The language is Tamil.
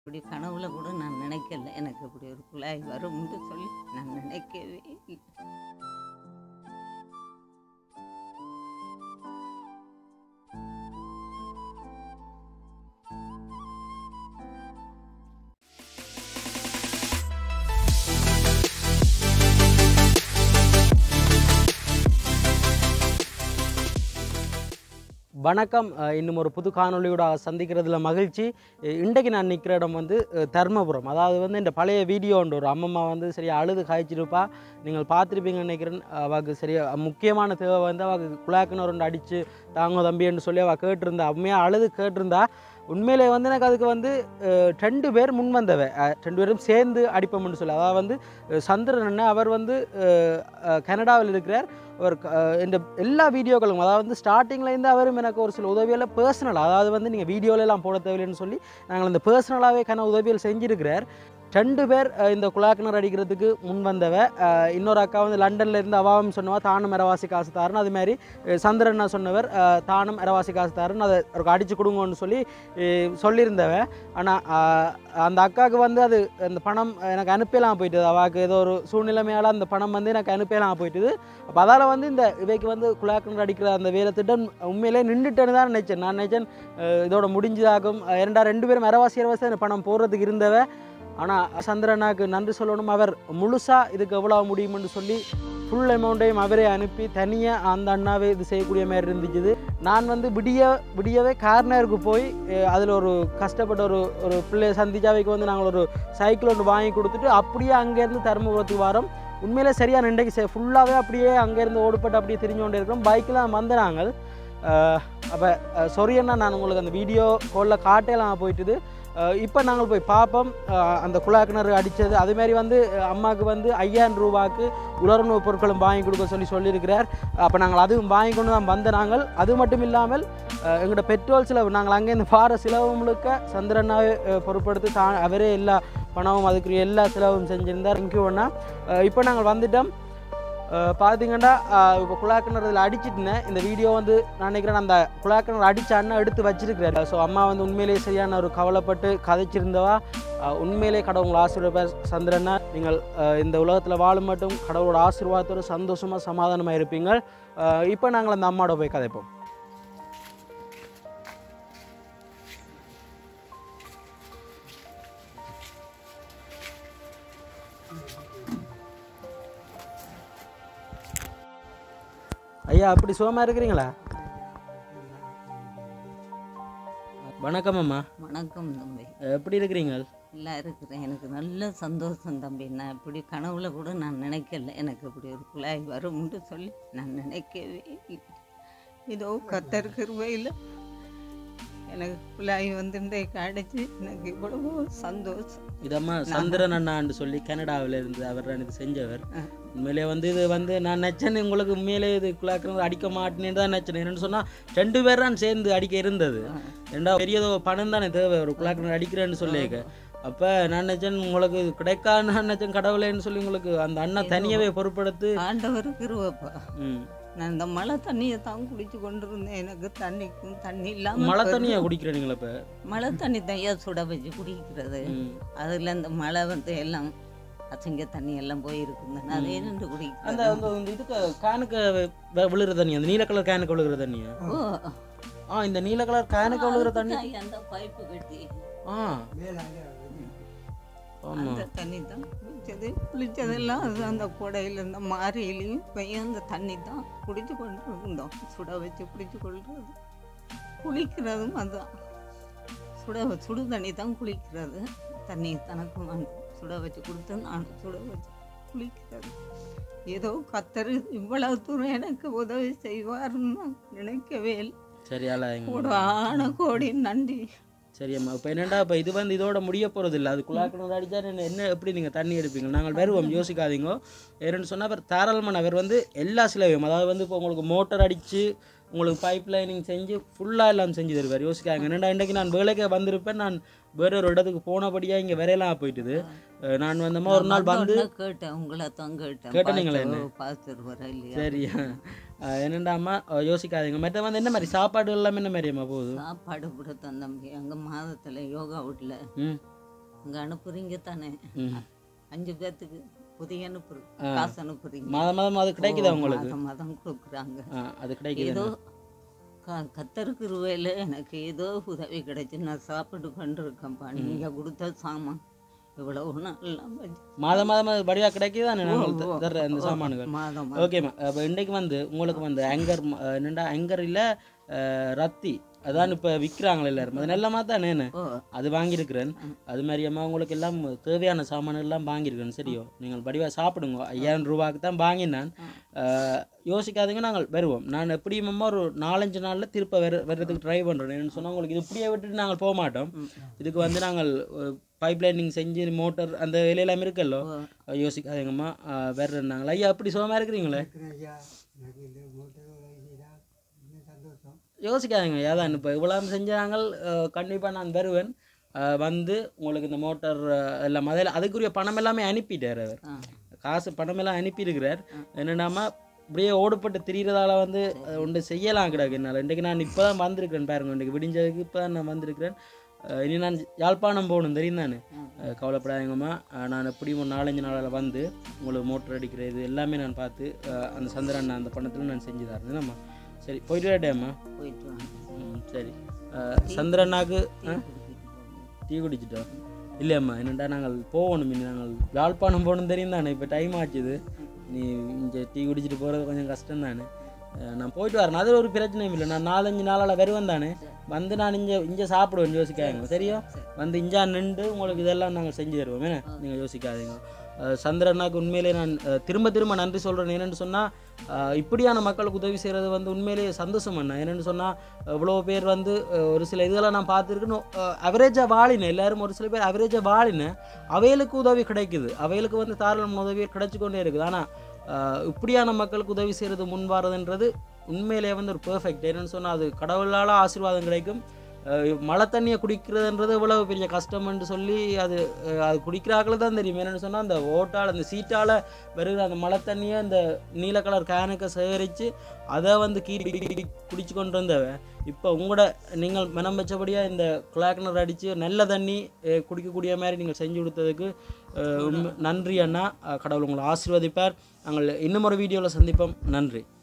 இப்படி கனவுல கூட நான் நினைக்கல எனக்கு இப்படி ஒரு குழாய் வரும்னு சொல்லி நான் நினைக்கவே இல்லை வணக்கம் அஹ் இன்னும் ஒரு புது காணொளியோட சந்திக்கிறதுல மகிழ்ச்சி அஹ் இன்றைக்கு நான் நிற்கிற இடம் வந்து அஹ் தர்மபுரம் அதாவது வந்து இந்த பழைய வீடியோ உண்டு ஒரு அம்மம்மா வந்து சரியா அழுது காய்ச்சிருப்பா நீங்கள் பார்த்துருப்பீங்கன்னு நினைக்கிறேன் அவளுக்கு சரியா முக்கியமான தேவை வந்து அவளுக்கு குழாக்குன்னு ரெண்டு அடித்து தாங்க தம்பின்னு சொல்லி அவள் கேட்டிருந்தா உண்மையாக அழுது கேட்டிருந்தா உண்மையிலே வந்து எனக்கு அதுக்கு வந்து அஹ், ரெண்டு பேர் முன் வந்தவ அஹ், ரெண்டு பேரும் சேர்ந்து அடிப்போம்னு சொல்லி அதாவது வந்து அஹ், சந்திரன் அண்ணன் அவர் வந்து அஹ், அஹ், கனடாவில் இருக்கிறார் ஒரு க- அஹ், இந்த எல்லா வீடியோக்களும் அதாவது வந்து ஸ்டார்டிங்லேருந்து அவரும் எனக்கு ஒரு சில உதவியெல்லாம் பர்சனல் அதாவது வந்து நீங்கள் வீடியோலலாம் போட தேவையில்லைன்னு சொல்லி நாங்கள் இந்த பர்சனலாகவே கன உதவிகள் செஞ்சிருக்கிறார் ரெண்டு பேர் அஹ், இந்த குழாக்கிணர் அடிக்கிறதுக்கு முன் வந்தவ அஹ், இன்னொரு அக்கா வந்து லண்டன்ல இருந்து அவாவும் சொன்னவா தானும் இரவாசி காசு தாருன்னு அது மாதிரி அஹ், சந்திரன்னா சொன்னவர் அஹ், தானும் இரவாசி காசு தாருன்னு அதை ஒரு அடிச்சு கொடுங்கன்னு சொல்லி அஹ், சொல்லியிருந்தவ ஆனால் அந்த அக்காவுக்கு வந்து அது அந்த பணம் எனக்கு அனுப்பலாம் போயிட்டுது அவாவுக்கு ஏதோ ஒரு சூழ்நிலைமையால் அந்த பணம் வந்து எனக்கு அனுப்பலாம் போயிட்டுது அப்போ அதால் வந்து இந்த இவைக்கு வந்து குழாக்கிணர் அடிக்கிற அந்த வேலை திட்டம் உண்மையிலே நின்றுட்டேன்னு தான் நினைச்சேன் நான் நினைச்சேன் அஹ், இதோட முடிஞ்சதாகும் அஹ், இரண்டா ரெண்டு பேரும் இரவாசி இரவாசி அந்த பணம் போடுறதுக்கு இருந்தவ ஆனால் சந்திரனாக்கு நன்றி சொல்லணும் அவர் முழுசாக இதுக்கு எவ்வளோ முடியும்னு சொல்லி ஃபுல் அமௌண்ட்டையும் அவரே அனுப்பி தனியாக அந்த அண்ணாவே இது செய்யக்கூடிய மாதிரி இருந்துச்சு நான் வந்து விடிய விடியவே கார்னருக்கு போய் அதில் ஒரு கஷ்டப்பட்ட ஒரு ஒரு பிள்ளைய சந்திச்சாவைக்கு வந்து நாங்கள் ஒரு சைக்கிள் ஒன்று வாங்கி கொடுத்துட்டு அப்படியே அங்கேருந்து தருமபுரத்துக்கு வரோம் உண்மையிலே சரியான இன்றைக்கு ஃபுல்லாகவே அப்படியே அங்கேருந்து ஓடுபட்டு அப்படியே தெரிஞ்சு கொண்டே இருக்கிறோம் பைக்கெலாம் வந்து நாங்கள் அப்போ சொரியன்னா நான் உங்களுக்கு அந்த வீடியோ காலில் காட்டலாம் போயிட்டுது இப்போ நாங்கள் போய் பார்ப்போம் அஹ், அந்த குழாக்கிணறு அடித்தது அதேமாரி வந்து அஹ், அம்மாவுக்கு வந்து ஐயாயிரம் ரூபாய்க்கு உலர்ணு பொருட்களும் வாங்கி கொடுக்க சொல்லி சொல்லியிருக்கிறார் அப்போ நாங்கள் அதுவும் வாங்கி கொண்டு தான் வந்த நாங்கள் அது மட்டும் இல்லாமல் அஹ், எங்களோட பெட்ரோல் செலவு நாங்கள் அங்கேருந்து பார செலவு முழுக்க சந்திரனாவே அஹ், பொறுப்படுத்தி தா அவரே எல்லா பணமும் அதுக்குரிய எல்லா செலவும் செஞ்சிருந்தார் தேங்க்யூ அண்ணா இப்போ நாங்கள் வந்துட்டோம் அஹ் பார்த்தீங்கன்னா இப்போ குழாக்கிணறு இதில் அடிச்சிட்டுனேன் இந்த வீடியோ வந்து நான் நினைக்கிறேன் அந்த குழாக்கிணறு அடிச்ச அண்ணன் எடுத்து வச்சிருக்கிறாரு ஸோ அம்மா வந்து உண்மையிலேயே சரியான ஒரு கவலைப்பட்டு கதைச்சிருந்தவா அஹ் உண்மையிலே கடவுள் ஆசீர்வாத சந்திரனா நீங்கள் அஹ் இந்த உலகத்தில் வாழும் மட்டும் கடவுளோட ஆசீர்வாதத்தோடு சந்தோஷமாக சமாதானமாக இருப்பீங்க இப்போ நாங்கள் அந்த அம்மாவோட போய் கதைப்போம் ஐயா அப்படி சுகமாக இருக்கிறீங்களா வணக்கம் அம்மா வணக்கம் தம்பி எப்படி இருக்கிறீங்க நல்லா இருக்கிறேன் எனக்கு நல்ல சந்தோஷம் தம்பி நான் இப்படி கனவுல கூட நான் நினைக்கல எனக்கு இப்படி ஒரு குழாய் வரும்னு சொல்லி நான் நினைக்கவே இல்லை இதோ கத்தர் கிருபையில் எனக்கு குழாய் வந்து இன்றைக்கு அடைச்சி எனக்கு இவ்வளவோ சந்தோஷம் இதம்மா சந்திரன் அண்ணான்னு சொல்லி கனடாவில் இருந்து அவர் தான் இது செஞ்சவர் ஆ. உண்மையிலே வந்து இது வந்து நான் நினச்சேன் உங்களுக்கு உண்மையிலே இது குழாக்கிறது அடிக்க மாட்டேன்னு தான் நினச்சேன் என்னன்னு சொன்னால் ரெண்டு பேர் தான் சேர்ந்து அடிக்க இருந்தது ரெண்டா பெரியதோ பணம் தானே தேவை ஒரு குழாக்கிணறு அடிக்கிறேன்னு சொல்லியிருக்க அப்போ நான் நினச்சேன் உங்களுக்கு இது கிடைக்கான்னு நான் நினச்சேன் கடவுளேன்னு சொல்லி உங்களுக்கு அந்த அண்ணா தனியாவே பொறுப்படுத்து ஆண்டவர் கிருவப்பா ம் நான் இந்த மழை தண்ணியை தான் குடிச்சு கொண்டு இருந்தேன் எனக்கு தண்ணிக்கும் தண்ணி இல்லாமல் மழை தண்ணியை குடிக்கிறீங்களா இப்போ மழை தண்ணி தையா சுட வச்சு குடிக்கிறது ம் அதில் இந்த மழை வந்து எல்லாம் அசிங்க தண்ணி எல்லாம் போயிருக்குங்க நான் அதே நின்று அந்த குடிக்கிறது அந்த இந்த இதுக்கு கேனுக்கு வெ- விழுகிற தண்ணி அந்த நீல கலர் கேனுக்கு விழுகிற தண்ணியா ஓ ஆ இந்த நீல கலர் கேனுக்கு விழுகிற தண்ணி அதுதான் அந்த பைப்பு கட்டி ஆ ஆமா அந்த தண்ணி தான் குளிச்சது குளிச்சதெல்லாம் அது அந்த குடையில இருந்த மாரியிலையும் பையன் அந்த தண்ணி தான் குடிச்சு கொண்டு இருந்தோம் சுட வச்சு குடிச்சு கொள்றது குளிக்கிறதும் அதுதான் சுட வ- சுடு தண்ணி தான் குளிக்கிறது தண்ணி தனக்கும் வந்து சுட வச்சு கொடுத்து நான் சுட வச்சு குளிக்கிறது ஏதோ கத்தர் இவ்வளவு தூரம் எனக்கு உதவி செய்வாருன்னு நான் நினைக்கவே இல்லை சரியால கோடான கோடி நன்றி சரி அம்மா இப்போ என்னடா இப்போ இது வந்து இதோட முடிய போகிறது இல்லை அது குழாக்கணும் அடிச்சா என்ன என்ன எப்படி நீங்கள் தண்ணி எடுப்பீங்க நாங்கள் வருவோம் யோசிக்காதீங்க ஏன்னு சொன்னால் அவர் தாராளமான அவர் வந்து எல்லா சிலவையும் அதாவது வந்து இப்போ உங்களுக்கு மோட்டர் அடித்து உங்களுக்கு பைப் லைனிங் செஞ்சு ஃபுல்லாக எல்லாம் செஞ்சு தருவார் யோசிக்காங்க என்னடா இன்றைக்கு நான் வேலைக்கு வந்திருப்பேன் நான் வேற ஒரு இடத்துக்கு போனபடியாக இங்கே வரையலாம் போயிட்டுது அஹ் நான் வந்தமா ஒரு நாள் வந்து வந்தோடனே கேட்டேன் உங்களை தான் கேட்டேன் கேட்டீங்களா என்ன? பார்த்துட்டு வர இல்லையா சரியா அஹ் என்னண்டாம்மா அஹ் யோசிக்காதீங்க மற்ற வந்து என்ன மாதிரி சாப்பாடு எல்லாமே என்ன மாதிரியாம்மா போகுது சாப்பாடு கூட தான் தம்பி அங்கே மாதத்தில் யோகா வீட்டில் ம் இங்கே அனுப்புறீங்க தானே ம். அஞ்சு பேர்த்துக்கு புதிய அனுப்புறீங்க காசு அனுப்புறீங்க மாதம் மாதம் அது கிடைக்குதா உங்களுக்கு மாதம் மாதம் கொடுக்குறாங்க ஆ, அது கிடைக்குது ஏதோ க கத்தருக்கு ரூபாயில் எனக்கு ஏதோ உதவி கிடைச்சு நான் சாப்பிட்டு கொண்டு இருக்கேன்ப்பா நீங்கள் கொடுத்த சாமான் இவ்வளவு நாள் மாதம் மாதம் அது வடிவாக கிடைக்குதானே நாங்கள் த- தர்ற இந்த சாமான்கள் மாதம் ஓகேம்மா அப்போ இன்றைக்கு வந்து உங்களுக்கு வந்து ஆங்கர் என்னடா ஆங்கர் இல்லை ரத்தி அதான் இப்போ விற்கிறாங்களே எல்லாரும் அது நல்ல மாதிரி தானே ஓ அது வாங்கியிருக்கிறேன் அது மாதிரி அம்மா உங்களுக்கு எல்லாம் தேவையான சாமான்கள் எல்லாம் வாங்கியிருக்கிறேன் சரியோ நீங்கள் வடிவாக சாப்பிடுங்க ஐயாயிரம் ரூபாய்க்கு தான் வாங்கினேன் அஹ், யோசிக்காதீங்க நாங்கள் வருவோம் நான் எப்படியும் அம்மா ஒரு நாலஞ்சு நாளில் திருப்ப வர வர்றதுக்கு ட்ரை பண்ணுறோம் என்னன்னு சொன்னால் உங்களுக்கு இது இப்படியே விட்டுட்டு நாங்கள் போக மாட்டோம் இதுக்கு வந்து நாங்கள் பைப் லைனிங் செஞ்சு மோட்டர் அந்த வேலையெல்லாம் இருக்குல்லோ அஹ், யோசிக்காதீங்கம்மா அஹ், வர்றேன் நாங்கள் ஐயா அப்படி சுகமாக இருக்கிறீங்களே யோசிக்காதீங்க ஏதான் இப்போ இவ்வளோ செஞ்சாங்க கண்டிப்பாக நான் வருவேன் அஹ் வந்து உங்களுக்கு இந்த மோட்டார் எல்லாம் அதில் அதுக்குரிய பணம் எல்லாமே அனுப்பிட்டார் அவர் ஆ காசு பணம் எல்லாம் அனுப்பியிருக்கிறார் என்னென்னாமா இப்படியே ஓடுபட்டு திரிகிறதால வந்து அது ஒன்று செய்யலாம் கிடக்கு என்னால் இன்றைக்கு நான் இப்போ தான் வந்திருக்கிறேன் பாருங்க இன்றைக்கு விடிஞ்சதுக்கு இப்போ தான் நான் வந்திருக்கிறேன் அஹ் இனி நான் யாழ்ப்பாணம் போகணும் தெரியும் தானே அஹ் கவலைப்படாதீங்கம்மா அஹ் நான் எப்படியும் ஒரு நாலஞ்சு நாளில் வந்து உங்களுக்கு மோட்டர் அடிக்கிற இது எல்லாமே நான் பார்த்து அஹ் அந்த சந்திரன் அந்த பணத்தில் நான் செஞ்சு தரேன் என்னம்மா சரி போயிட்டு வரட்டேம்மா போயிட்டு வாங்க ம் சரி அஹ் சந்திரனாக்கு ஆ குடிச்சிட்டு போங்க. டீ குடிச்சிட்டோம் இல்லையம்மா என்னடா நாங்கள் போகணும் இனி நாங்கள் யாழ்ப்பாணம் போகணும் தெரியும் தானே இப்போ டைம் ஆச்சுது நீ இங்கே டீ குடிச்சிட்டு போகிறது கொஞ்சம் கஷ்டம் தானே அஹ் நான் போயிட்டு வரேன் அது ஒரு பிரச்சனையும் இல்லை நான் நாலஞ்சு நாளால் வருவேன் தானே வந்து நான் இங்கே இங்கே சாப்பிடுவேன் யோசிக்காதீங்க சரியா வந்து இஞ்சா நின்று உங்களுக்கு இதெல்லாம் நாங்கள் செஞ்சு தருவோம் என்ன நீங்கள் யோசிக்காதீங்க அஹ் சந்திரனாக்கு உண்மையிலே நான் அஹ், திரும்ப திரும்ப நன்றி சொல்கிறேன் என்னென்னு சொன்னால் இப்படியான மக்களுக்கு உதவி செய்கிறது வந்து உண்மையிலேயே சந்தோஷம் அண்ணா என்னென்னு சொன்னால் இவ்வளோ பேர் வந்து அஹ், ஒரு சில இதெல்லாம் நான் பார்த்துருக்கேன் அவரேஜாக வாழினேன் எல்லாரும் ஒரு சில பேர் அவரேஜாக வாழினேன் அவைகளுக்கு உதவி கிடைக்குது அவைகளுக்கு வந்து தாராளம் உதவி கிடைச்சு கொண்டே இருக்குது ஆனால் இப்படியான மக்களுக்கு உதவி செய்கிறது முன் வரதுன்றது உண்மையிலேயே வந்து ஒரு பெர்ஃபெக்ட் என்னென்னு சொன்னால் அது கடவுளால் ஆசீர்வாதம் கிடைக்கும் அஹ் மழை தண்ணியை குடிக்கிறதுன்றது எவ்வளவு பெரிய கஷ்டம்னு சொல்லி அது அஹ் அது குடிக்கிறாக்கள தான் தெரியும் என்னென்னு சொன்னால் அந்த ஓட்டால் அந்த சீட்டால் வருகிற அந்த மழை தண்ணியை அந்த நீல கலர் கேனுக்கு சேகரித்து அதை வந்து கீறி குடிச்சு கொண்டு வந்தவன் இப்போ உங்களோட நீங்கள் மனம் வச்சபடியாக இந்த கிளாக்னர் அடித்து நல்ல தண்ணி அஹ் குடிக்கக்கூடிய மாதிரி நீங்கள் செஞ்சு கொடுத்ததுக்கு அஹ் உண்மை- நன்றி அண்ணா அஹ் கடவுள் உங்களை ஆசீர்வதிப்பார் நாங்கள் இன்னும் ஒரு வீடியோவில் சந்திப்போம் நன்றி